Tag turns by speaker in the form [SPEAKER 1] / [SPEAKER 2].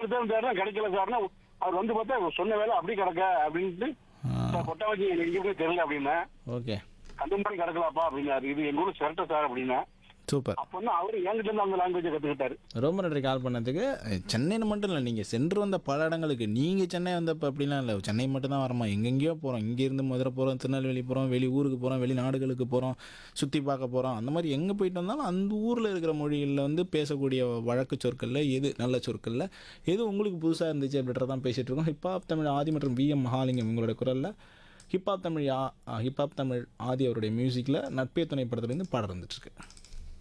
[SPEAKER 1] தான் தேடுனா கிடைக்கல சார்னா அவர் வந்து பார்த்தா சொன்ன வேலை அப்படி கிடக்க அப்படின்ட்டு சார் கொட்டை வச்சு எங்கேயுமே தெரியல அப்படின்னா
[SPEAKER 2] ஓகே
[SPEAKER 1] அந்த மாதிரி கிடக்கலாப்பா அப்படின்னாரு இது எங்க ஊர்ல சிரட்டை சார் அப்படின்னா
[SPEAKER 2] சூப்பர்
[SPEAKER 1] அப்போ வந்து அவரு என்கிட்ட இருந்து அந்த லாங்குவேஜை கத்துக்கிட்டாரு
[SPEAKER 2] ரொம்ப நன்றி கால் பண்ணதுக்கு அஹ், சென்னைன்னு மட்டும் இல்லை நீங்கள் சென்று வந்த பல இடங்களுக்கு நீங்கள் சென்னை வந்தப்போ அப்படிலாம் இல்லை சென்னை மட்டும் தான் வரமா எங்கெங்கேயோ போகிறோம் இங்கேருந்து மதுரை போகிறோம் திருநெல்வேலி போகிறோம் வெளி ஊருக்கு போகிறோம் வெளிநாடுகளுக்கு போகிறோம் சுற்றி பார்க்க போகிறோம் அந்த மாதிரி எங்கே போயிட்டு வந்தாலும் அந்த ஊரில் இருக்கிற மொழிகளில் வந்து பேசக்கூடிய வழக்கு சொற்களில் எது நல்ல சொற்களில் எது உங்களுக்கு புதுசாக இருந்துச்சு அப்படின்றதான் பேசிகிட்டு இருக்கோம் ஹிப்ஹாப் தமிழ் ஆதி மற்றும் வி எம் மகாலிங்கம் உங்களோட குரலில் ஹிப்ஹாப் தமிழ் ஆ ஹிப்ஹாப் தமிழ் ஆதி அவருடைய மியூசிக்கில் நட்பே துணை படத்துலேருந்து பாடம் இருந்துட்டுருக்கு